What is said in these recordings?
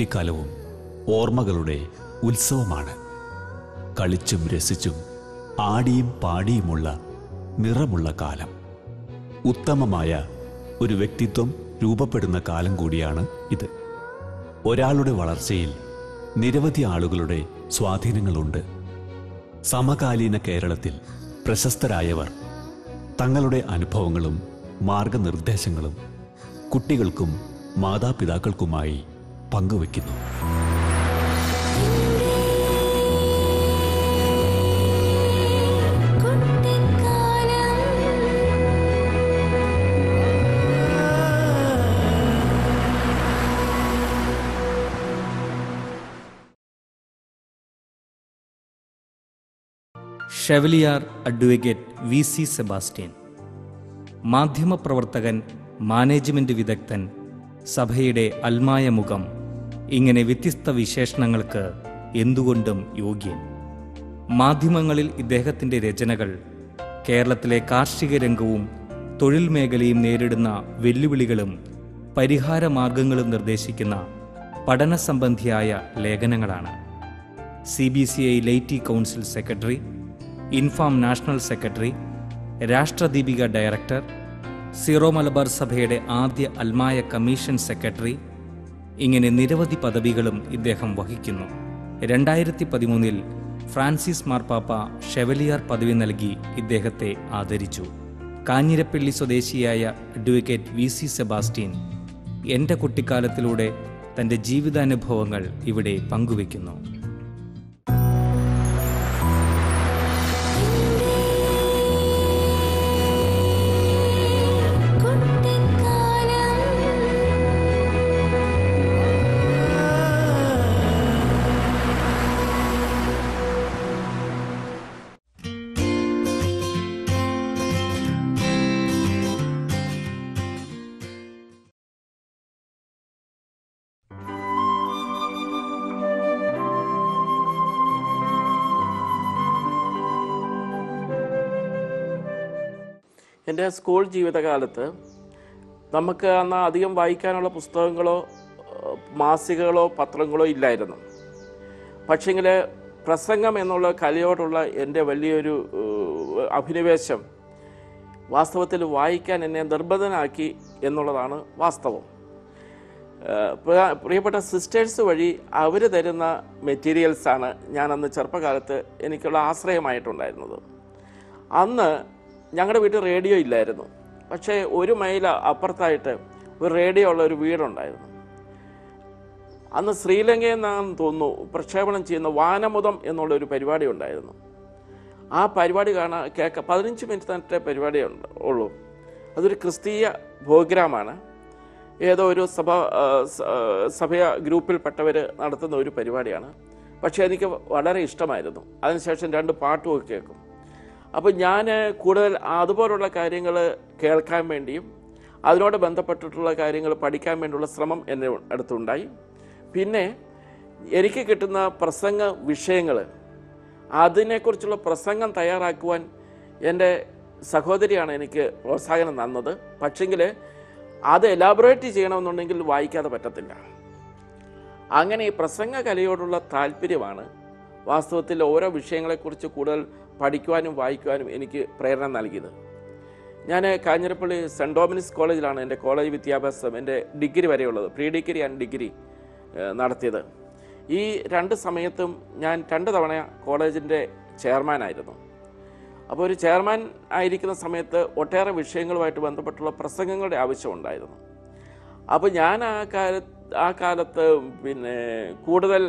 കുട്ടിക്കാലവും ഓർമ്മകളുടെ ഉത്സവമാണ് കളിച്ചും രസിച്ചും ആടിയും പാടിയുമുള്ള നിറമുള്ള കാലം ഉത്തമമായ ഒരു വ്യക്തിത്വം രൂപപ്പെടുന്ന കാലം കൂടിയാണ് ഇത് ഒരാളുടെ വളർച്ചയിൽ നിരവധി ആളുകളുടെ സ്വാധീനങ്ങളുണ്ട് സമകാലീന കേരളത്തിൽ പ്രശസ്തരായവർ തങ്ങളുടെ അനുഭവങ്ങളും മാർഗനിർദ്ദേശങ്ങളും കുട്ടികൾക്കും മാതാപിതാക്കൾക്കുമായി പങ്കുവയ്ക്കുന്നു chevalier advocate V C Sebastian മാധ്യമപ്രവർത്തകൻ മാനേജ്മെന്റ് വിദഗ്ധൻ സഭയുടെ അൽമായ മുഖം ഇങ്ങനെ വ്യത്യസ്ത വിശേഷണങ്ങൾക്ക് എന്തുകൊണ്ടും യോഗ്യൻ മാധ്യമങ്ങളിൽ ഇദ്ദേഹത്തിൻ്റെ രചനകൾ കേരളത്തിലെ കാർഷിക രംഗവും തൊഴിൽ മേഖലയും നേരിടുന്ന വെല്ലുവിളികളും പരിഹാരമാർഗങ്ങളും നിർദ്ദേശിക്കുന്ന പഠന സംബന്ധിയായ ലേഖനങ്ങളാണ് C B C I laity council secretary Infam national secretary Rashtradeepika director Syro Malabar സഭയുടെ ആദ്യ അൽമായ കമ്മീഷൻ സെക്രട്ടറി ഇങ്ങനെ നിരവധി പദവികളും ഇദ്ദേഹം വഹിക്കുന്നു രണ്ടായിരത്തി പതിമൂന്നിൽ ഫ്രാൻസിസ് മാർപ്പാപ്പ ഷെവലിയാർ പദവി നൽകി ഇദ്ദേഹത്തെ ആദരിച്ചു കാഞ്ഞിരപ്പള്ളി സ്വദേശിയായ അഡ്വക്കേറ്റ് വി സി സെബാസ്റ്റ്യൻ എൻ്റെ കുട്ടിക്കാലത്തിലൂടെ തൻ്റെ ജീവിതാനുഭവങ്ങൾ ഇവിടെ പങ്കുവയ്ക്കുന്നു എൻ്റെ സ്കൂൾ ജീവിതകാലത്ത് നമുക്ക് അന്ന് അധികം വായിക്കാനുള്ള പുസ്തകങ്ങളോ ഏഹ്, മാസികകളോ പത്രങ്ങളോ ഇല്ലായിരുന്നു പക്ഷെങ്കിൽ പ്രസംഗം എന്നുള്ള കലയോടുള്ള എൻ്റെ വലിയൊരു ഏഹ്, അഭിനിവേശം വാസ്തവത്തിൽ വായിക്കാൻ എന്നെ നിർബന്ധനാക്കി എന്നുള്ളതാണ് വാസ്തവം ഏഹ്, പ്രിയ- പ്രിയപ്പെട്ട സിസ്റ്റേഴ്സ് വഴി അവർ തരുന്ന മെറ്റീരിയൽസാണ് ഞാൻ അന്ന് ചെറുപ്പകാലത്ത് എനിക്കുള്ള ആശ്രയമായിട്ടുണ്ടായിരുന്നത് അന്ന് ഞങ്ങളുടെ വീട്ടിൽ റേഡിയോ ഇല്ലായിരുന്നു പക്ഷേ ഒരു മൈൽ അപ്പുറത്തായിട്ട് ഒരു റേഡിയോ ഉള്ള ഒരു വീടുണ്ടായിരുന്നു അന്ന് ശ്രീലങ്കയിൽ നിന്നാണെന്ന് തോന്നുന്നു പ്രക്ഷേപണം ചെയ്യുന്ന വാനമുദം എന്നുള്ള ഒരു പരിപാടി ഉണ്ടായിരുന്നു ആ പരിപാടി കാണാൻ കേൾക്ക പതിനഞ്ച് മിനിറ്റ് പരിപാടി ഉണ്ട് ഉള്ളൂ അതൊരു ക്രിസ്തീയ പ്രോഗ്രാമാണ് ഏതോ ഒരു സഭ ആ, സ- ആ, സഭ ഗ്രൂപ്പിൽപ്പെട്ടവർ നടത്തുന്ന ഒരു പരിപാടിയാണ് പക്ഷേ എനിക്ക് വളരെ ഇഷ്ടമായിരുന്നു അതിനുശേഷം രണ്ട് പാട്ടുമൊക്കെ കേൾക്കും അപ്പോൾ ഞാൻ കൂടുതൽ അതുപോലുള്ള കാര്യങ്ങൾ കേൾക്കാൻ വേണ്ടിയും അതിനോട് ബന്ധപ്പെട്ടിട്ടുള്ള കാര്യങ്ങൾ പഠിക്കാൻ വേണ്ടിയുള്ള ശ്രമം എൻ്റെ അടുത്തുണ്ടായി പിന്നെ എനിക്ക് കിട്ടുന്ന പ്രസംഗ വിഷയങ്ങൾ അതിനെക്കുറിച്ചുള്ള പ്രസംഗം തയ്യാറാക്കുവാൻ എൻ്റെ സഹോദരിയാണ് എനിക്ക് പ്രോത്സാഹനം തന്നത് പക്ഷെങ്കിൽ അത് എലാബറേറ്റ് ചെയ്യണമെന്നുണ്ടെങ്കിൽ വായിക്കാതെ പറ്റത്തില്ല അങ്ങനെ ഈ പ്രസംഗ കലയോടുള്ള താല്പര്യമാണ് വാസ്തവത്തിൽ ഓരോ വിഷയങ്ങളെക്കുറിച്ച് കൂടുതൽ പഠിക്കുവാനും വായിക്കുവാനും എനിക്ക് പ്രേരണ നൽകിയത് ഞാൻ കാഞ്ഞിരപ്പള്ളി സെൻറ് ഡോമിനിക്സ് കോളേജിലാണ് എൻ്റെ കോളേജ് വിദ്യാഭ്യാസം എൻ്റെ ഡിഗ്രി വരെയുള്ളത് പ്രീ ഡിഗ്രി ആൻഡ് ഡിഗ്രി ഏഹ്, നടത്തിയത് ഈ രണ്ട് സമയത്തും ഞാൻ രണ്ട് തവണ കോളേജിൻ്റെ ചെയർമാനായിരുന്നു അപ്പോൾ ഒരു ചെയർമാൻ ആയിരിക്കുന്ന സമയത്ത് ഒട്ടേറെ വിഷയങ്ങളുമായിട്ട് ബന്ധപ്പെട്ടുള്ള പ്രസംഗങ്ങളുടെ ആവശ്യമുണ്ടായിരുന്നു അപ്പോൾ ഞാൻ ആ കാലത്ത് ആ കാലത്ത് പിന്നെ കൂടുതൽ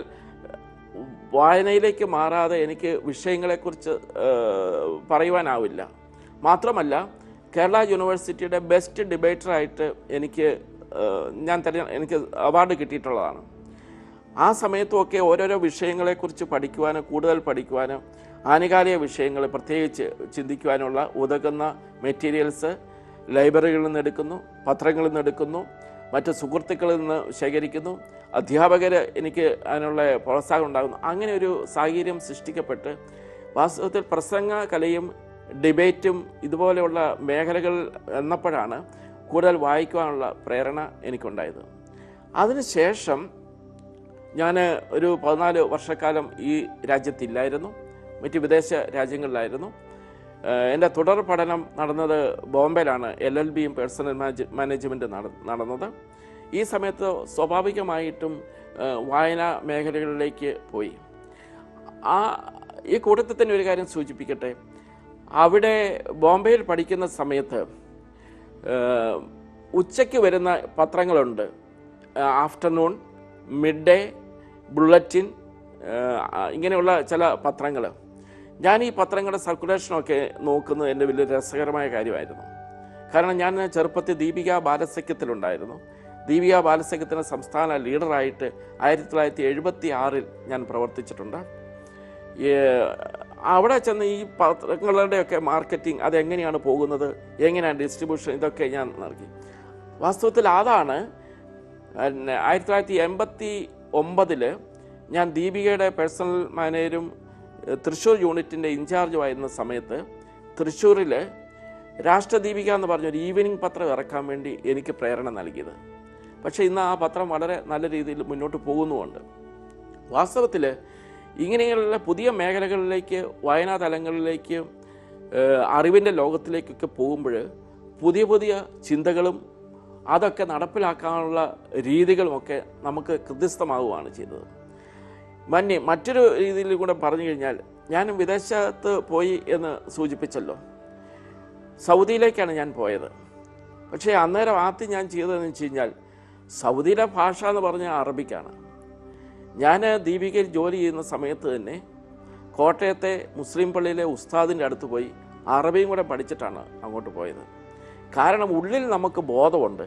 വായനയിലേക്ക് മാറാതെ എനിക്ക് വിഷയങ്ങളെക്കുറിച്ച് ഏഹ്, പറയുവാനാവില്ല മാത്രമല്ല കേരള യൂണിവേഴ്സിറ്റിയുടെ ബെസ്റ്റ് ഡിബേറ്ററായിട്ട് എനിക്ക് ഏഹ്, ഞാൻ തെരഞ്ഞ എനിക്ക് അവാർഡ് കിട്ടിയിട്ടുള്ളതാണ് ആ സമയത്തുമൊക്കെ ഓരോരോ വിഷയങ്ങളെക്കുറിച്ച് പഠിക്കുവാനും കൂടുതൽ പഠിക്കുവാനും ആനുകാലിക വിഷയങ്ങൾ പ്രത്യേകിച്ച് ചിന്തിക്കുവാനുള്ള ഉതകുന്ന മെറ്റീരിയൽസ് ലൈബ്രറികളിൽ നിന്ന് എടുക്കുന്നു പത്രങ്ങളിൽ നിന്ന് എടുക്കുന്നു മറ്റ് സുഹൃത്തുക്കളിൽ നിന്ന് ശേഖരിക്കുന്നു അധ്യാപകർ എനിക്ക് അതിനുള്ള പ്രോത്സാഹനം ഉണ്ടാകുന്നു അങ്ങനെ ഒരു സാഹചര്യം സൃഷ്ടിക്കപ്പെട്ട് വാസ്തവത്തിൽ പ്രസംഗ കലയും ഡിബേറ്റും ഇതുപോലെയുള്ള മേഖലകൾ എന്നപ്പോഴാണ് കൂടുതൽ വായിക്കുവാനുള്ള പ്രേരണ എനിക്കുണ്ടായത് അതിനുശേഷം ഞാൻ ഒരു പതിനാല് വർഷക്കാലം ഈ രാജ്യത്തില്ലായിരുന്നു മറ്റ് വിദേശ രാജ്യങ്ങളിലായിരുന്നു ഏഹ് എൻ്റെ തുടർ പഠനം നടന്നത് ബോംബെയിലാണ് എൽ എൽ ബിയും പേഴ്സണൽ മാനേജ് മാനേജ്മെൻറ്റ് നടന്നത് ഈ സമയത്ത് സ്വാഭാവികമായിട്ടും ഏഹ് വായനാ മേഖലകളിലേക്ക് പോയി ആ ഈ കൂട്ടത്തിൽ തന്നെ ഒരു കാര്യം സൂചിപ്പിക്കട്ടെ അവിടെ ബോംബെയിൽ പഠിക്കുന്ന സമയത്ത് ഏഹ്, ഉച്ചയ്ക്ക് വരുന്ന പത്രങ്ങളുണ്ട് ആഫ്റ്റർനൂൺ മിഡ് ഡേ ബുള്ളറ്റിൻ ഏഹ്, ഇങ്ങനെയുള്ള ചില പത്രങ്ങൾ ഞാൻ ഈ പത്രങ്ങളുടെ സർക്കുലേഷനൊക്കെ നോക്കുന്നത് എൻ്റെ വലിയ രസകരമായ കാര്യമായിരുന്നു കാരണം ഞാൻ ചെറുപ്പത്തിൽ ദീപിക ബാലസഖ്യത്തിലുണ്ടായിരുന്നു ദീപിക ബാലസഖ്യത്തിൻ്റെ സംസ്ഥാന ലീഡറായിട്ട് ആയിരത്തി തൊള്ളായിരത്തി എഴുപത്തി ആറിൽ ഞാൻ പ്രവർത്തിച്ചിട്ടുണ്ട് ഈ, അവിടെ ചെന്ന് ഈ പത്രങ്ങളുടെയൊക്കെ മാർക്കറ്റിംഗ് അതെങ്ങനെയാണ് പോകുന്നത് എങ്ങനെയാണ് ഡിസ്ട്രിബ്യൂഷൻ ഇതൊക്കെ ഞാൻ നൽകി വാസ്തവത്തിൽ അതാണ് പിന്നെ ആയിരത്തി തൊള്ളായിരത്തി എൺപത്തി ഒമ്പതിൽ ഞാൻ ദീപികയുടെ പേഴ്സണൽ മാനേജരും ഏഹ്, തൃശ്ശൂർ യൂണിറ്റിൻ്റെ ഇൻചാർജുമായിരുന്ന സമയത്ത് തൃശ്ശൂരിൽ രാഷ്ട്രദീപിക എന്ന് പറഞ്ഞൊരു ഈവനിങ് പത്രം ഇറക്കാൻ വേണ്ടി എനിക്ക് പ്രേരണ നൽകിയത് പക്ഷേ ഇന്ന് ആ പത്രം വളരെ നല്ല രീതിയിൽ മുന്നോട്ട് പോകുന്നുമുണ്ട് വാസ്തവത്തിൽ ഇങ്ങനെയുള്ള പുതിയ മേഖലകളിലേക്ക് വായനാ തലങ്ങളിലേക്ക് ഏഹ്, അറിവിൻ്റെ ലോകത്തിലേക്കൊക്കെ പോകുമ്പോൾ പുതിയ പുതിയ ചിന്തകളും അതൊക്കെ നടപ്പിലാക്കാനുള്ള രീതികളുമൊക്കെ നമുക്ക് കൃത്യസ്ഥമാവുകയാണ് ചെയ്തത് മന്യ മറ്റൊരു രീതിയിൽ കൂടെ പറഞ്ഞു കഴിഞ്ഞാൽ ഞാൻ വിദേശത്ത് പോയി എന്ന് സൂചിപ്പിച്ചല്ലോ സൗദിയിലേക്കാണ് ഞാൻ പോയത് പക്ഷേ അന്നേരം ആദ്യം ഞാൻ ചെയ്തതെന്ന് വെച്ച് കഴിഞ്ഞാൽ സൗദിയിലെ ഭാഷ എന്ന് പറഞ്ഞാൽ അറബിക്കാണ് ഞാൻ ദീപികയിൽ ജോലി ചെയ്യുന്ന സമയത്ത് തന്നെ കോട്ടയത്തെ മുസ്ലിം പള്ളിയിലെ ഉസ്താദിൻ്റെ അടുത്ത് പോയി അറബിയും കൂടെ പഠിച്ചിട്ടാണ് അങ്ങോട്ട് പോയത് കാരണം ഉള്ളിൽ നമുക്ക് ബോധമുണ്ട്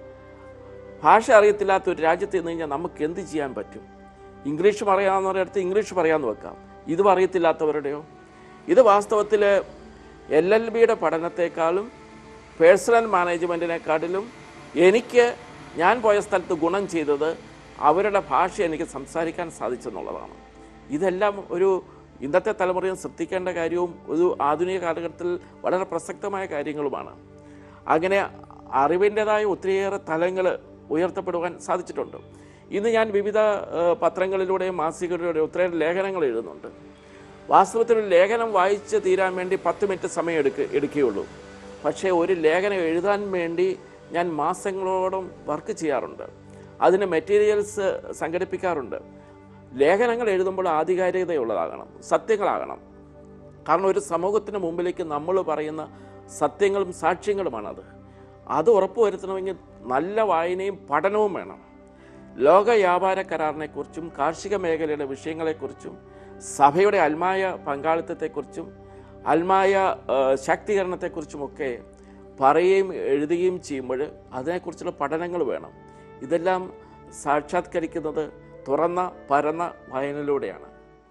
ഭാഷ അറിയത്തില്ലാത്ത ഒരു രാജ്യത്ത് നിന്ന് കഴിഞ്ഞാൽ നമുക്ക് എന്ത് ചെയ്യാൻ പറ്റും ഇംഗ്ലീഷ് പറയാവുന്നവരുടെ അടുത്ത് ഇംഗ്ലീഷ് പറയാമെന്ന് വെക്കാം ഇതും അറിയത്തില്ലാത്തവരുടെയോ ഇത് വാസ്തവത്തിൽ എൽ എൽ ബിയുടെ പഠനത്തെക്കാളും പേഴ്സണൽ മാനേജ്മെൻറ്റിനെക്കാട്ടിലും എനിക്ക് ഞാൻ പോയ സ്ഥലത്ത് ഗുണം ചെയ്തത് അവരുടെ ഭാഷ എനിക്ക് സംസാരിക്കാൻ സാധിച്ചെന്നുള്ളതാണ് ഇതെല്ലാം ഒരു ഇന്നത്തെ തലമുറയും ശ്രദ്ധിക്കേണ്ട കാര്യവും ഒരു ആധുനിക കാലഘട്ടത്തിൽ വളരെ പ്രസക്തമായ കാര്യങ്ങളുമാണ് അങ്ങനെ അറിവിൻ്റെതായ ഒത്തിരിയേറെ തലങ്ങൾ ഉയർത്തപ്പെടുവാൻ സാധിച്ചിട്ടുണ്ട് ഇന്ന് ഞാൻ വിവിധ ഏഹ്, പത്രങ്ങളിലൂടെയും മാസികകളിലൂടെയും ഒത്തിരിയേറെ ലേഖനങ്ങൾ എഴുതുന്നുണ്ട് വാസ്തവത്തിൽ ഒരു ലേഖനം വായിച്ച് തീരാൻ വേണ്ടി പത്ത് മിനിറ്റ് സമയം എടുക്ക എടുക്കുകയുള്ളൂ പക്ഷേ ഒരു ലേഖനം എഴുതാൻ വേണ്ടി ഞാൻ മാസങ്ങളോളം വർക്ക് ചെയ്യാറുണ്ട് അതിന് മെറ്റീരിയൽസ് സംഘടിപ്പിക്കാറുണ്ട് ലേഖനങ്ങൾ എഴുതുമ്പോൾ ആധികാരികതയുള്ളതാകണം സത്യങ്ങളാകണം കാരണം ഒരു സമൂഹത്തിന് മുമ്പിലേക്ക് നമ്മൾ പറയുന്ന സത്യങ്ങളും സാക്ഷ്യങ്ങളുമാണത് അത് ഉറപ്പുവരുത്തണമെങ്കിൽ നല്ല വായനയും പഠനവും വേണം ലോക വ്യാപാര കരാറിനെക്കുറിച്ചും കാർഷിക മേഖലയുടെ വിഷയങ്ങളെക്കുറിച്ചും സഭയുടെ അൽമായ പങ്കാളിത്തത്തെക്കുറിച്ചും അൽമായ ആ, ശാക്തീകരണത്തെക്കുറിച്ചുമൊക്കെ പറയുകയും എഴുതുകയും ചെയ്യുമ്പോൾ അതിനെക്കുറിച്ചുള്ള പഠനങ്ങൾ വേണം ഇതെല്ലാം സാക്ഷാത്കരിക്കുന്നത് തുറന്ന പരന്ന വായനയിലൂടെയാണ്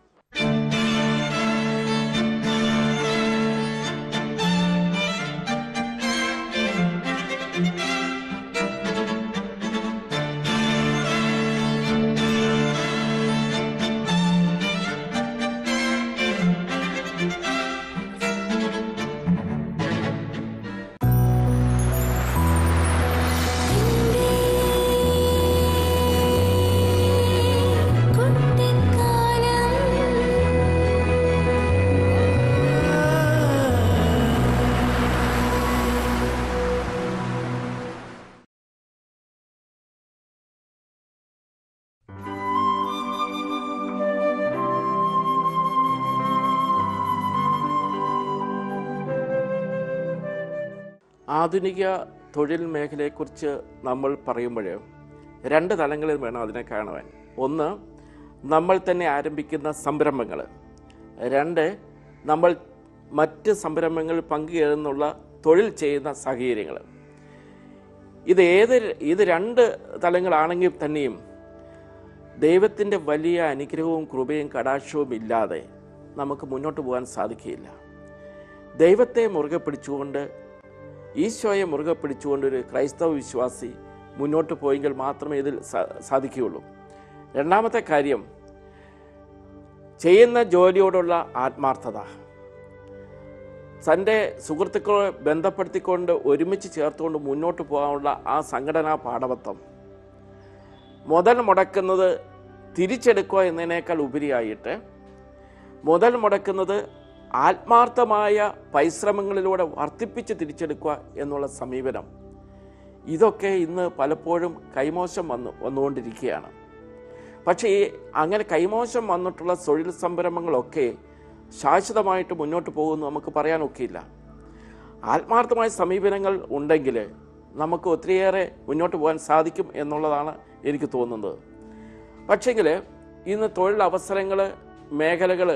ആധുനിക തൊഴിൽ മേഖലയെക്കുറിച്ച് നമ്മൾ പറയുമ്പോൾ രണ്ട് തലങ്ങളിൽ വേണം അതിനെ കാണുവാൻ ഒന്ന് നമ്മൾ തന്നെ ആരംഭിക്കുന്ന സംരംഭങ്ങൾ രണ്ട് നമ്മൾ മറ്റ് സംരംഭങ്ങളിൽ പങ്കുചേർന്നുള്ള തൊഴിൽ ചെയ്യുന്ന സാഹചര്യങ്ങൾ ഇത് ഏത് ഇത് രണ്ട് തലങ്ങളാണെങ്കിൽ തന്നെയും ദൈവത്തിൻ്റെ വലിയ അനുഗ്രഹവും കൃപയും കടാക്ഷവും ഇല്ലാതെ നമുക്ക് മുന്നോട്ട് പോകാൻ സാധിക്കുകയില്ല ദൈവത്തെ മുറുകെ പിടിച്ചുകൊണ്ട് ഈശോയെ മുറുകെ പിടിച്ചുകൊണ്ട് ഒരു ക്രൈസ്തവ വിശ്വാസി മുന്നോട്ട് പോയെങ്കിൽ മാത്രമേ ഇതിൽ സാ- സാധിക്കുകയുള്ളൂ രണ്ടാമത്തെ കാര്യം ചെയ്യുന്ന ജോലിയോടുള്ള ആത്മാർത്ഥത തൻ്റെ സുഹൃത്തുക്കളെ ബന്ധപ്പെടുത്തിക്കൊണ്ട് ഒരുമിച്ച് ചേർത്തുകൊണ്ട് മുന്നോട്ട് പോകാനുള്ള ആ സംഘടനാ പാടവത്വം മുതൽ മുടക്കുന്നത് തിരിച്ചെടുക്കുക എന്നതിനേക്കാൾ ഉപരിയായിട്ട് മുതൽ മുടക്കുന്നത് ആത്മാർത്ഥമായ പരിശ്രമങ്ങളിലൂടെ വർദ്ധിപ്പിച്ച് തിരിച്ചെടുക്കുക എന്നുള്ള സമീപനം ഇതൊക്കെ ഇന്ന് പലപ്പോഴും കൈമോശം വന്നു വന്നുകൊണ്ടിരിക്കുകയാണ് പക്ഷേ ഈ അങ്ങനെ കൈമോശം വന്നിട്ടുള്ള തൊഴിൽ സംരംഭങ്ങളൊക്കെ ശാശ്വതമായിട്ട് മുന്നോട്ട് പോകുമെന്ന് നമുക്ക് പറയാനൊക്കെയില്ല ആത്മാർത്ഥമായ സമീപനങ്ങൾ ഉണ്ടെങ്കിൽ നമുക്ക് ഒത്തിരിയേറെ മുന്നോട്ട് പോകാൻ സാധിക്കും എന്നുള്ളതാണ് എനിക്ക് തോന്നുന്നത് പക്ഷേങ്കിൽ ഇന്ന് തൊഴിൽ അവസരങ്ങൾ മേഖലകൾ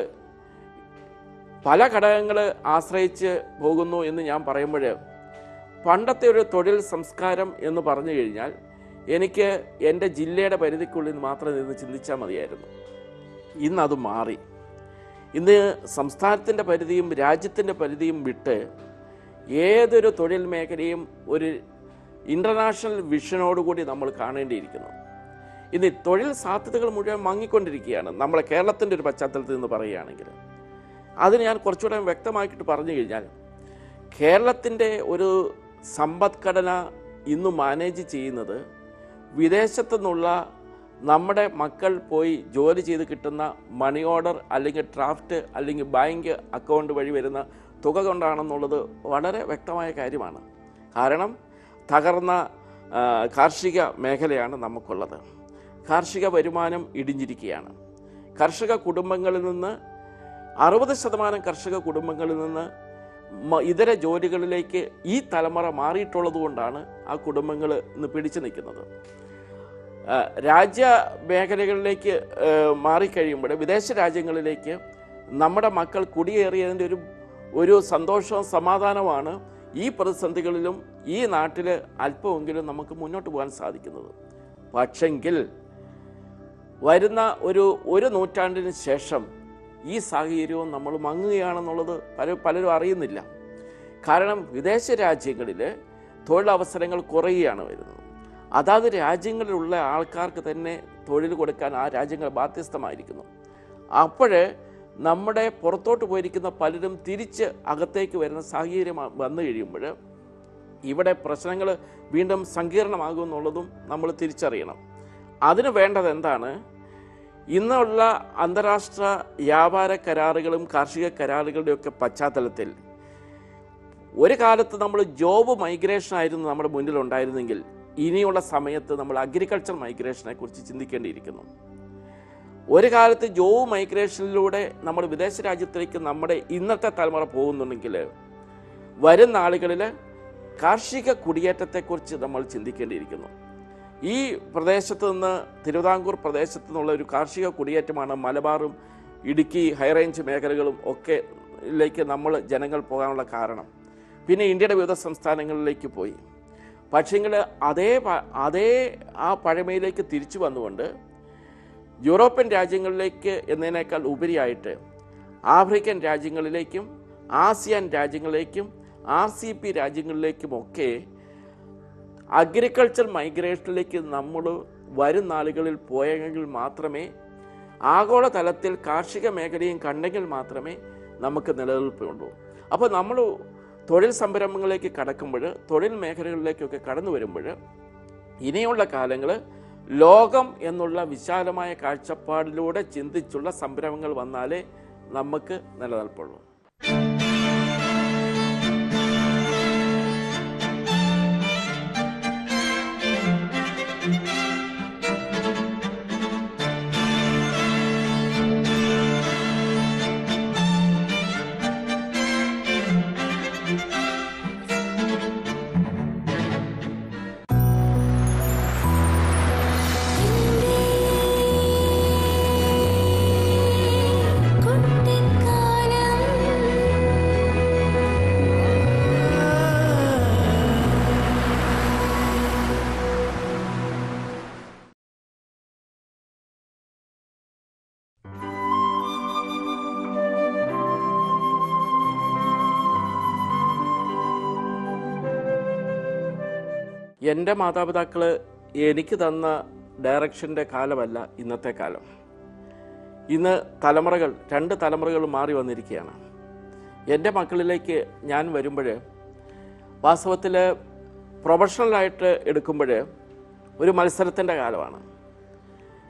പല ഘടകങ്ങൾ ആശ്രയിച്ച് പോകുന്നു എന്ന് ഞാൻ പറയുമ്പോൾ പണ്ടത്തെ ഒരു തൊഴിൽ സംസ്കാരം എന്ന് പറഞ്ഞു കഴിഞ്ഞാൽ എനിക്ക് എൻ്റെ ജില്ലയുടെ പരിധിക്കുള്ളിൽ മാത്രം നിന്ന് ചിന്തിച്ചാൽ മതിയായിരുന്നു ഇന്ന് അത് മാറി ഇന്ന് സംസ്ഥാനത്തിൻ്റെ പരിധിയും രാജ്യത്തിൻ്റെ പരിധിയും വിട്ട് ഏതൊരു തൊഴിൽ മേഖലയും ഒരു ഇൻ്റർനാഷണൽ വിഷനോടുകൂടി നമ്മൾ കാണേണ്ടിയിരിക്കുന്നു ഇന്ന് ഈ തൊഴിൽ സാധ്യതകൾ മുഴുവൻ മങ്ങിക്കൊണ്ടിരിക്കുകയാണ് നമ്മളെ കേരളത്തിൻ്റെ ഒരു പശ്ചാത്തലത്തിൽ നിന്ന് പറയുകയാണെങ്കിൽ അതിന് ഞാൻ കുറച്ചുകൂടെ വ്യക്തമാക്കിയിട്ട് പറഞ്ഞു കഴിഞ്ഞാൽ കേരളത്തിൻ്റെ ഒരു സമ്പദ്ഘടന ഇന്ന് മാനേജ് ചെയ്യുന്നത് വിദേശത്തു നിന്നുള്ള നമ്മുടെ മക്കൾ പോയി ജോലി ചെയ്ത് കിട്ടുന്ന മണി ഓർഡർ അല്ലെങ്കിൽ ഡ്രാഫ്റ്റ് അല്ലെങ്കിൽ ബാങ്ക് അക്കൗണ്ട് വഴി വരുന്ന തുക കൊണ്ടാണെന്നുള്ളത് വളരെ വ്യക്തമായ കാര്യമാണ് കാരണം തകർന്ന ആ, കാർഷിക മേഖലയാണ് നമുക്കുള്ളത് കാർഷിക വരുമാനം ഇടിഞ്ഞിരിക്കുകയാണ് കർഷക കുടുംബങ്ങളിൽ നിന്ന് അറുപത് ശതമാനം കർഷക കുടുംബങ്ങളിൽ നിന്ന് മ- ഇതര ജോലികളിലേക്ക് ഈ തലമുറ മാറിയിട്ടുള്ളത് കൊണ്ടാണ് ആ കുടുംബങ്ങൾ ഇന്ന് പിടിച്ചു നിൽക്കുന്നത് ആ, രാജ്യ മേഖലകളിലേക്ക് ആ, മാറിക്കഴിയുമ്പോൾ വിദേശ രാജ്യങ്ങളിലേക്ക് നമ്മുടെ മക്കൾ കുടിയേറിയതിൻ്റെ ഒരു ഒരു സന്തോഷവും സമാധാനമാണ് ഈ പ്രതിസന്ധികളിലും ഈ നാട്ടിൽ അല്പമെങ്കിലും നമുക്ക് മുന്നോട്ട് പോകാൻ സാധിക്കുന്നത് പക്ഷെങ്കിൽ വരുന്ന ഒരു ഒരു നൂറ്റാണ്ടിന് ശേഷം ഈ സാഹചര്യവും നമ്മൾ മങ്ങുകയാണെന്നുള്ളത് പല പലരും അറിയുന്നില്ല കാരണം വിദേശ രാജ്യങ്ങളിൽ തൊഴിലവസരങ്ങൾ കുറയുകയാണ് വരുന്നത് അതാത് രാജ്യങ്ങളിലുള്ള ആൾക്കാർക്ക് തന്നെ തൊഴിൽ കൊടുക്കാൻ ആ രാജ്യങ്ങൾ ബാധ്യസ്ഥമായിരിക്കുന്നു അപ്പോൾ നമ്മുടെ പുറത്തോട്ട് പോയിരിക്കുന്ന പലരും തിരിച്ച് അകത്തേക്ക് വരുന്ന സാഹചര്യം വന്നു കഴിയുമ്പോൾ ഇവിടെ പ്രശ്നങ്ങൾ വീണ്ടും സങ്കീർണമാകും എന്നുള്ളതും നമ്മൾ തിരിച്ചറിയണം അതിന് വേണ്ടത് എന്താണ് ഇന്നുള്ള അന്താരാഷ്ട്ര വ്യാപാര കരാറുകളും കാർഷിക കരാറുകളുടെയൊക്കെ പശ്ചാത്തലത്തിൽ ഒരു കാലത്ത് നമ്മൾ ജോബ് മൈഗ്രേഷൻ ആയിരുന്നു നമ്മുടെ മുന്നിൽ ഉണ്ടായിരുന്നെങ്കിൽ ഇനിയുള്ള സമയത്ത് നമ്മൾ അഗ്രികൾച്ചർ മൈഗ്രേഷനെ കുറിച്ച് ചിന്തിക്കേണ്ടിയിരിക്കുന്നു ഒരു കാലത്ത് ജോബ് മൈഗ്രേഷനിലൂടെ നമ്മൾ വിദേശ രാജ്യത്തേക്ക് നമ്മുടെ ഇന്നത്തെ തലമുറ പോകുന്നുണ്ടെങ്കിൽ വരും നാളുകളിൽ കാർഷിക കുടിയേറ്റത്തെക്കുറിച്ച് നമ്മൾ ചിന്തിക്കേണ്ടിയിരിക്കുന്നു ഈ പ്രദേശത്ത് നിന്ന് തിരുവിതാംകൂർ പ്രദേശത്ത് നിന്നുള്ള ഒരു കാർഷിക കുടിയേറ്റമാണ് മലബാറും ഇടുക്കി ഹൈറേഞ്ച് മേഖലകളും ഒക്കെ ലേക്ക് നമ്മൾ ജനങ്ങൾ പോകാനുള്ള കാരണം പിന്നെ ഇന്ത്യയുടെ വിവിധ സംസ്ഥാനങ്ങളിലേക്ക് പോയി പക്ഷേങ്കിൽ അതേ പ- അതേ ആ പഴമയിലേക്ക് തിരിച്ചു വന്നുകൊണ്ട് യൂറോപ്യൻ രാജ്യങ്ങളിലേക്ക് എന്നതിനേക്കാൾ ഉപരിയായിട്ട് ആഫ്രിക്കൻ രാജ്യങ്ങളിലേക്കും ആസിയാൻ രാജ്യങ്ങളിലേക്കും ആർ സി പി രാജ്യങ്ങളിലേക്കുമൊക്കെ അഗ്രികൾച്ചർ മൈഗ്രേഷനിലേക്ക് നമ്മൾ വരും നാളുകളിൽ പോയെങ്കിൽ മാത്രമേ ആഗോളതലത്തിൽ കാർഷിക മേഖലയും കണ്ടെങ്കിൽ മാത്രമേ നമുക്ക് നിലനിൽപ്പുള്ളൂ അപ്പോൾ നമ്മൾ തൊഴിൽ സംരംഭങ്ങളിലേക്ക് കടക്കുമ്പോൾ തൊഴിൽ മേഖലകളിലേക്കൊക്കെ കടന്നു വരുമ്പോൾ ഇനിയുള്ള കാലങ്ങൾ ലോകം എന്നുള്ള വിശാലമായ കാഴ്ചപ്പാടിലൂടെ ചിന്തിച്ചുള്ള സംരംഭങ്ങൾ വന്നാലേ നമുക്ക് നിലനിൽപ്പുള്ളൂ എൻ്റെ മാതാപിതാക്കൾ എനിക്ക് തന്ന ഡയറക്ഷൻ്റെ കാലമല്ല ഇന്നത്തെ കാലം ഇന്ന് തലമുറകൾ രണ്ട് തലമുറകൾ മാറി വന്നിരിക്കുകയാണ് എൻ്റെ മക്കളിലേക്ക് ഞാൻ വരുമ്പോൾ വാസ്തവത്തിൽ പ്രൊഫഷണലായിട്ട് എടുക്കുമ്പോൾ ഒരു മത്സരത്തിൻ്റെ കാലമാണ്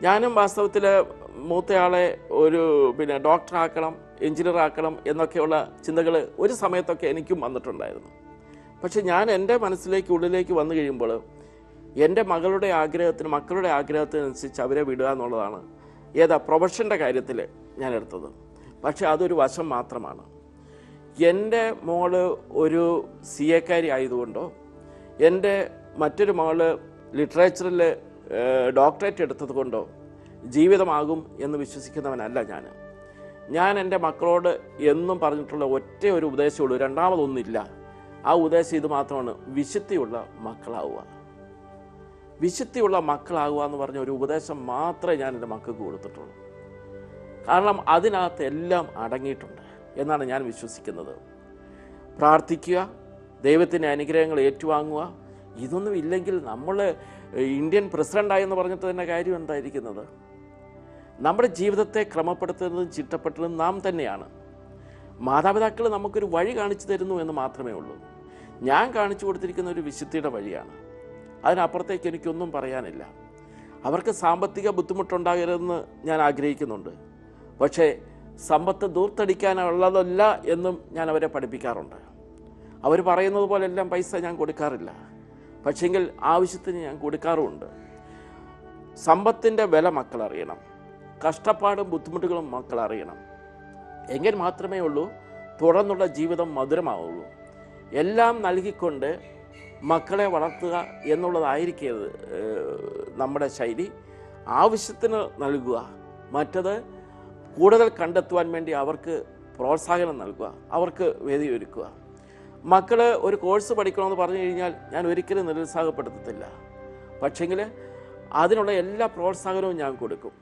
ഞാനും വാസ്തവത്തിൽ മൂത്തയാളെ ഒരു പിന്നെ ഡോക്ടറാക്കണം എഞ്ചിനീയർ ആക്കണം എന്നൊക്കെയുള്ള ചിന്തകൾ ഒരു സമയത്തൊക്കെ എനിക്കും വന്നിട്ടുണ്ടായിരുന്നു പക്ഷെ ഞാൻ എൻ്റെ മനസ്സിലേക്ക് ഉള്ളിലേക്ക് വന്നു കഴിയുമ്പോൾ എൻ്റെ മകളുടെ ആഗ്രഹത്തിന് മക്കളുടെ ആഗ്രഹത്തിനനുസരിച്ച് അവരെ വിടുക എന്നുള്ളതാണ് ഏതാ പ്രൊഫഷൻ്റെ കാര്യത്തിൽ ഞാൻ എടുത്തത് പക്ഷെ അതൊരു വശം മാത്രമാണ് എൻ്റെ മോള് ഒരു സി എക്കാരി ആയതുകൊണ്ടോ എൻ്റെ മറ്റൊരു മകള് ലിറ്ററേച്ചറിൽ ഡോക്ടറേറ്റ് എടുത്തത് കൊണ്ടോ ജീവിതമാകും എന്ന് വിശ്വസിക്കുന്നവനല്ല ഞാൻ ഞാൻ എൻ്റെ മക്കളോട് എന്നും പറഞ്ഞിട്ടുള്ള ഒറ്റ ഒരു ഉപദേശമുള്ളൂ രണ്ടാമതൊന്നില്ല ആ ഉപദേശം ഇത് മാത്രമാണ് വിശുദ്ധിയുള്ള മക്കളാവുക വിശുദ്ധിയുള്ള മക്കളാകുക എന്ന് പറഞ്ഞ ഒരു ഉപദേശം മാത്രമേ ഞാൻ എൻ്റെ മക്കൾക്ക് കൊടുത്തിട്ടുള്ളൂ കാരണം അതിനകത്ത് എല്ലാം അടങ്ങിയിട്ടുണ്ട് എന്നാണ് ഞാൻ വിശ്വസിക്കുന്നത് പ്രാർത്ഥിക്കുക ദൈവത്തിൻ്റെ അനുഗ്രഹങ്ങൾ ഏറ്റുവാങ്ങുക ഇതൊന്നും ഇല്ലെങ്കിൽ നമ്മൾ ഇന്ത്യൻ പ്രസിഡൻ്റായെന്ന് പറഞ്ഞിട്ട് തന്നെ കാര്യം എന്തായിരിക്കുന്നത് നമ്മുടെ ജീവിതത്തെ ക്രമപ്പെടുത്തുന്നതും ചിട്ടപ്പെടുത്തുന്നതും നാം തന്നെയാണ് മാതാപിതാക്കൾ നമുക്കൊരു വഴി കാണിച്ചു തരുന്നു എന്ന് മാത്രമേ ഉള്ളൂ ഞാൻ കാണിച്ചു കൊടുത്തിരിക്കുന്ന ഒരു വിശുദ്ധിയുടെ വഴിയാണ് അതിനപ്പുറത്തേക്ക് എനിക്കൊന്നും പറയാനില്ല അവർക്ക് സാമ്പത്തിക ബുദ്ധിമുട്ടുണ്ടാകരുതെന്ന് ഞാൻ ആഗ്രഹിക്കുന്നുണ്ട് പക്ഷേ സമ്പത്ത് ദൂർത്തടിക്കാനുള്ളതല്ല എന്നും ഞാൻ അവരെ പഠിപ്പിക്കാറുണ്ട് അവർ പറയുന്നത് പോലെ എല്ലാം പൈസ ഞാൻ കൊടുക്കാറില്ല പക്ഷെങ്കിൽ ആവശ്യത്തിന് ഞാൻ കൊടുക്കാറുമുണ്ട് സമ്പത്തിൻ്റെ വില മക്കൾ അറിയണം കഷ്ടപ്പാടും ബുദ്ധിമുട്ടുകളും മക്കൾ അറിയണം എങ്കിൽ മാത്രമേ ഉള്ളൂ തുടർന്നുള്ള ജീവിതം മധുരമാവുള്ളൂ എല്ലാം നൽകിക്കൊണ്ട് മക്കളെ വളർത്തുക എന്നുള്ളതായിരിക്കരുത് ഏഹ്, നമ്മുടെ ശൈലി ആവശ്യത്തിന് നൽകുക മറ്റത് കൂടുതൽ കണ്ടെത്തുവാൻ വേണ്ടി അവർക്ക് പ്രോത്സാഹനം നൽകുക അവർക്ക് വേദി ഒരുക്കുക മക്കൾ ഒരു കോഴ്സ് പഠിക്കണമെന്ന് പറഞ്ഞു കഴിഞ്ഞാൽ ഞാൻ ഒരിക്കലും നിരുത്സാഹപ്പെടുത്തത്തില്ല പക്ഷെങ്കിൽ അതിനുള്ള എല്ലാ പ്രോത്സാഹനവും ഞാൻ കൊടുക്കും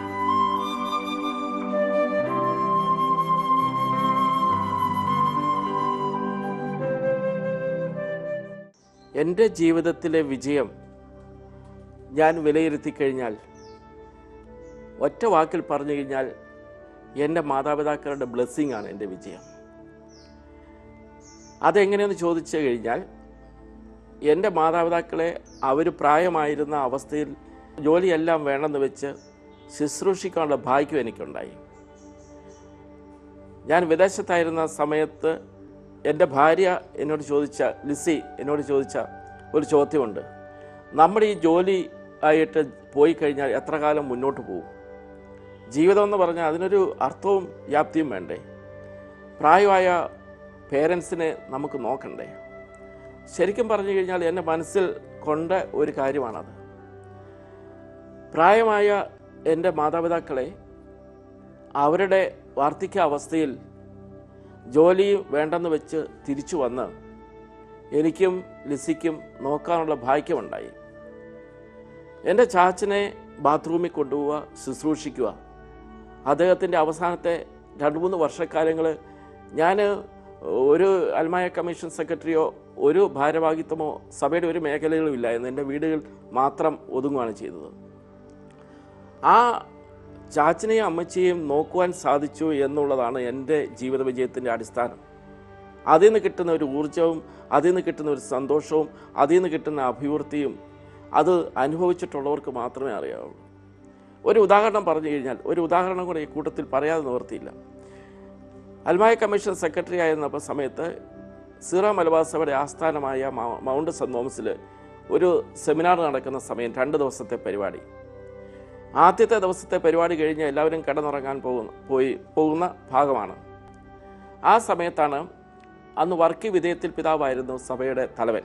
എൻ്റെ ജീവിതത്തിലെ വിജയം ഞാൻ വിലയിരുത്തി കഴിഞ്ഞാൽ ഒറ്റ വാക്കിൽ പറഞ്ഞു കഴിഞ്ഞാൽ എൻ്റെ മാതാപിതാക്കളുടെ ബ്ലെസ്സിങ് ആണ് എൻ്റെ വിജയം അതെങ്ങനെയെന്ന് ചോദിച്ചു കഴിഞ്ഞാൽ എൻ്റെ മാതാപിതാക്കളെ അവർ പ്രായമായിരുന്ന അവസ്ഥയിൽ ജോലിയെല്ലാം വേണമെന്ന് വെച്ച് ശുശ്രൂഷിക്കാനുള്ള ഭാഗ്യം എനിക്കുണ്ടായി ഞാൻ വിദേശത്തായിരുന്ന സമയത്ത് എൻ്റെ ഭാര്യ എന്നോട് ചോദിച്ച ലിസി എന്നോട് ചോദിച്ച ഒരു ചോദ്യമുണ്ട് നമ്മുടെ ഈ ജോലി ആയിട്ട് പോയി കഴിഞ്ഞാൽ എത്ര കാലം മുന്നോട്ട് പോകും ജീവിതം എന്ന് പറഞ്ഞാൽ അതിനൊരു അർത്ഥവും വ്യാപ്തിയും വേണ്ടേ പ്രായമായ പേരൻസിനെ നമുക്ക് നോക്കണ്ടേ ശരിക്കും പറഞ്ഞു കഴിഞ്ഞാൽ എൻ്റെ മനസ്സിൽ കൊണ്ട ഒരു കാര്യമാണത് പ്രായമായ എൻ്റെ മാതാപിതാക്കളെ അവരുടെ വാർദ്ധക്യ അവസ്ഥയിൽ ജോലി വേണ്ടെന്ന് വെച്ച് തിരിച്ചു വന്ന് എനിക്കും ലിസിക്കും നോക്കാനുള്ള ഭാഗ്യമുണ്ടായി എൻ്റെ ചാച്ചനെ ബാത്റൂമിൽ കൊണ്ടുപോവുക ശുശ്രൂഷിക്കുക അദ്ദേഹത്തിൻ്റെ അവസാനത്തെ രണ്ട് മൂന്ന് വർഷക്കാലങ്ങൾ ഞാൻ ഒരു അൽമായ കമ്മീഷൻ സെക്രട്ടറിയോ ഒരു ഭാരവാഹിത്വമോ സഭയുടെ ഒരു മേഖലകളും ഇല്ലായിരുന്നു എൻ്റെ വീടുകൾ മാത്രം ഒതുങ്ങുകയാണ് ചെയ്തത് ആ ചാച്ചനെയും അമ്മച്ചിയെയും നോക്കുവാൻ സാധിച്ചു എന്നുള്ളതാണ് എൻ്റെ ജീവിത വിജയത്തിൻ്റെ അടിസ്ഥാനം അതിൽ നിന്ന് കിട്ടുന്ന ഒരു ഊർജവും അതിൽ നിന്ന് കിട്ടുന്ന ഒരു സന്തോഷവും അതിൽ നിന്ന് കിട്ടുന്ന അഭിവൃദ്ധിയും അത് അനുഭവിച്ചിട്ടുള്ളവർക്ക് മാത്രമേ അറിയാവുള്ളൂ ഒരു ഉദാഹരണം പറഞ്ഞു കഴിഞ്ഞാൽ ഒരു ഉദാഹരണം കൂടെ ഈ കൂട്ടത്തിൽ പറയാതെ നിവർത്തിയില്ല അൽമായ കമ്മീഷൻ സെക്രട്ടറി ആയിരുന്നപ്പോൾ സമയത്ത് സീറോ മലബാർ സഭയുടെ ആസ്ഥാനമായ മൗ- മൗണ്ട് സെൻറ് തോമസിൽ ഒരു സെമിനാർ നടക്കുന്ന സമയം രണ്ട് ദിവസത്തെ പരിപാടി ആദ്യത്തെ ദിവസത്തെ പരിപാടി കഴിഞ്ഞ് എല്ലാവരും കിടന്നുറങ്ങാൻ പോകുന്ന പോയി പോകുന്ന ഭാഗമാണ് ആ സമയത്താണ് അന്ന് വർക്കി വിധേയത്തിൽ പിതാവായിരുന്നു സഭയുടെ തലവൻ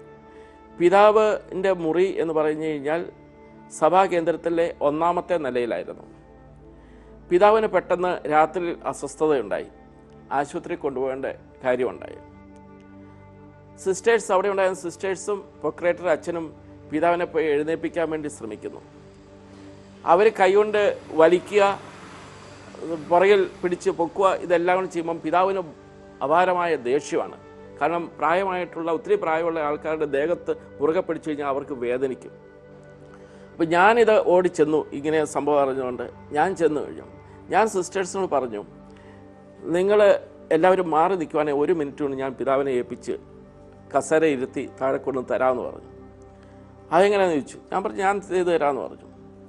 പിതാവിൻ്റെ മുറി എന്ന് പറഞ്ഞു കഴിഞ്ഞാൽ സഭാ കേന്ദ്രത്തിലെ ഒന്നാമത്തെ നിലയിലായിരുന്നു പിതാവിന് പെട്ടെന്ന് രാത്രി അസ്വസ്ഥതയുണ്ടായി ആശുപത്രി കൊണ്ടുപോകേണ്ട കാര്യമുണ്ടായി സിസ്റ്റേഴ്സ് അവിടെ ഉണ്ടായിരുന്ന സിസ്റ്റേഴ്സും പ്രൊക്രേറ്റർ അച്ഛനും പിതാവിനെ പോയി എഴുന്നേൽപ്പിക്കാൻ വേണ്ടി ശ്രമിക്കുന്നു അവർ കൈകൊണ്ട് വലിക്കുക പുറകിൽ പിടിച്ച് പൊക്കുക ഇതെല്ലാം കൂടി ചെയ്യുമ്പം പിതാവിന് അപാരമായ ദേഷ്യമാണ് കാരണം പ്രായമായിട്ടുള്ള ഒത്തിരി പ്രായമുള്ള ആൾക്കാരുടെ ദേഹത്ത് മുറുകെ പിടിച്ചു കഴിഞ്ഞാൽ അവർക്ക് വേദനിക്കും അപ്പം ഞാനിത് ഓടിച്ചെന്നു ഇങ്ങനെ സംഭവം അറിഞ്ഞുകൊണ്ട് ഞാൻ ചെന്നു കഴിഞ്ഞു ഞാൻ സിസ്റ്റേഴ്സിനോട് പറഞ്ഞു നിങ്ങൾ എല്ലാവരും മാറി നിൽക്കുവാണെങ്കിൽ ഒരു മിനിറ്റ് കൊണ്ട് ഞാൻ പിതാവിനെ ഏൽപ്പിച്ച് കസര ഇരുത്തി താഴെ കൊണ്ടു തരാമെന്ന് പറഞ്ഞു അതെങ്ങനെയാണെന്ന് ചോദിച്ചു ഞാൻ പറഞ്ഞു ഞാൻ ചെയ്തു തരാമെന്ന് പറഞ്ഞു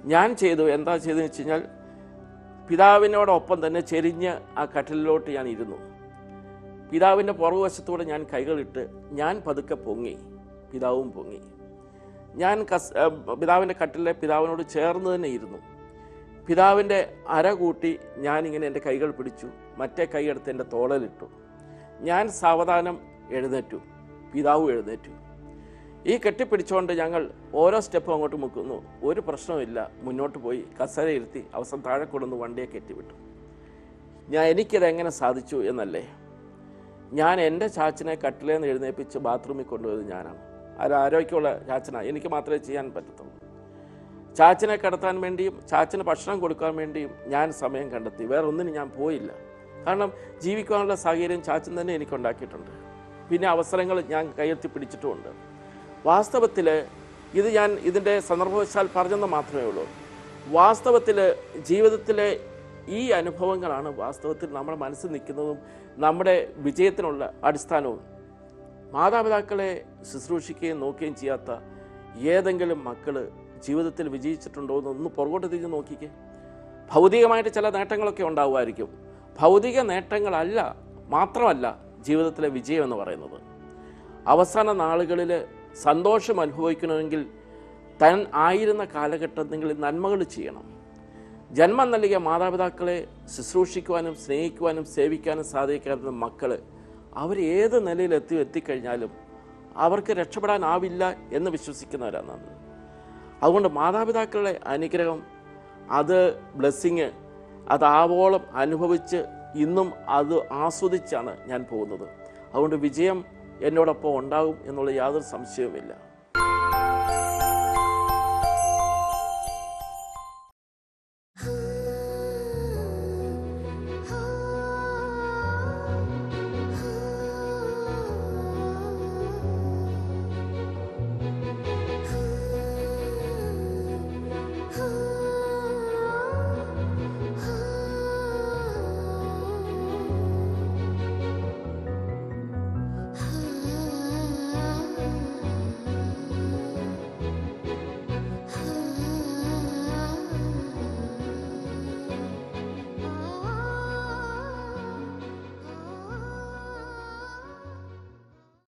ഞാൻ ചെയ്തു എന്താ ചെയ്തതെന്ന് വെച്ച് കഴിഞ്ഞാൽ പിതാവിനോടൊപ്പം തന്നെ ചെരിഞ്ഞ് ആ കട്ടിലിലോട്ട് ഞാൻ ഇരുന്നു പിതാവിൻ്റെ പുറകുവശത്തൂടെ ഞാൻ കൈകളിട്ട് ഞാൻ പതുക്കെ പൊങ്ങി പിതാവും പൊങ്ങി ഞാൻ കസ് ആ, പിതാവിൻ്റെ കട്ടിലെ പിതാവിനോട് ചേർന്ന് തന്നെ ഇരുന്നു പിതാവിൻ്റെ അര കൂട്ടി ഞാനിങ്ങനെ എൻ്റെ കൈകൾ പിടിച്ചു മറ്റേ കൈ എടുത്ത് എൻ്റെ തോളലിട്ടു ഞാൻ സാവധാനം എഴുന്നേറ്റു പിതാവും എഴുന്നേറ്റു ഈ കെട്ടിപ്പിടിച്ചുകൊണ്ട് ഞങ്ങൾ ഓരോ സ്റ്റെപ്പും അങ്ങോട്ട് മുക്കുന്നു ഒരു പ്രശ്നവുമില്ല മുന്നോട്ട് പോയി കസര ഇരുത്തി അവസാനം താഴെ കൊണ്ടുവന്ന് വണ്ടിയെ കെട്ടിവിട്ടു ഞാൻ എനിക്കത് എങ്ങനെ സാധിച്ചു എന്നല്ലേ ഞാൻ എൻ്റെ ചാച്ചനെ കട്ടിലേന്ന് എഴുന്നേൽപ്പിച്ച് ബാത്റൂമിൽ കൊണ്ടുപോയത് ഞാനാണ് അത് ആരോഗ്യമുള്ള ചാച്ചനാണ് എനിക്ക് മാത്രമേ ചെയ്യാൻ പറ്റത്തുള്ളൂ ചാച്ചനെ കിടത്താൻ വേണ്ടിയും ചാച്ചന് ഭക്ഷണം കൊടുക്കാൻ വേണ്ടിയും ഞാൻ സമയം കണ്ടെത്തി വേറെ ഒന്നിനും ഞാൻ പോയില്ല കാരണം ജീവിക്കാനുള്ള സാഹചര്യം ചാച്ചൻ തന്നെ എനിക്ക് ഉണ്ടാക്കിയിട്ടുണ്ട് പിന്നെ അവസരങ്ങൾ ഞാൻ കയ്യെത്തി പിടിച്ചിട്ടുമുണ്ട് വാസ്തവത്തിൽ ഇത് ഞാൻ ഇതിൻ്റെ സന്ദർഭവശാൽ പറഞ്ഞെന്ന് മാത്രമേ ഉള്ളൂ വാസ്തവത്തിൽ ജീവിതത്തിലെ ഈ അനുഭവങ്ങളാണ് വാസ്തവത്തിൽ നമ്മുടെ മനസ്സിൽ നിൽക്കുന്നതും നമ്മുടെ വിജയത്തിനുള്ള അടിസ്ഥാനവും മാതാപിതാക്കളെ ശുശ്രൂഷിക്കുകയും നോക്കുകയും ചെയ്യാത്ത ഏതെങ്കിലും മക്കൾ ജീവിതത്തിൽ വിജയിച്ചിട്ടുണ്ടോ എന്ന് ഒന്ന് പുറകോട്ട് തിരിഞ്ഞ് നോക്കിക്കേ ഭൗതികമായിട്ട് ചില നേട്ടങ്ങളൊക്കെ ഉണ്ടാവുമായിരിക്കും ഭൗതിക നേട്ടങ്ങളല്ല മാത്രമല്ല ജീവിതത്തിലെ വിജയം എന്ന് പറയുന്നത് അവസാന നാളുകളിൽ സന്തോഷം അനുഭവിക്കണമെങ്കിൽ താൻ ആയിരുന്ന കാലഘട്ടത്തിൽ നന്മകൾ ചെയ്യണം ജന്മം നൽകിയ മാതാപിതാക്കളെ ശുശ്രൂഷിക്കുവാനും സ്നേഹിക്കുവാനും സേവിക്കാനും സാധിക്കാത്ത മക്കൾ അവർ ഏത് നിലയിൽ എത്തി എത്തിക്കഴിഞ്ഞാലും അവർക്ക് രക്ഷപ്പെടാനാവില്ല എന്ന് വിശ്വസിക്കുന്നവരാണ് നമ്മൾ. അതുകൊണ്ട് മാതാപിതാക്കളുടെ അനുഗ്രഹം അത് ബ്ലെസ്സിങ് അത് ആവോളം അനുഭവിച്ച് ഇന്നും അത് ആസ്വദിച്ചാണ് ഞാൻ പോകുന്നത് അതുകൊണ്ട് വിജയം എന്നോടൊപ്പം ഉണ്ടാകും എന്നുള്ള യാതൊരു സംശയവുമില്ല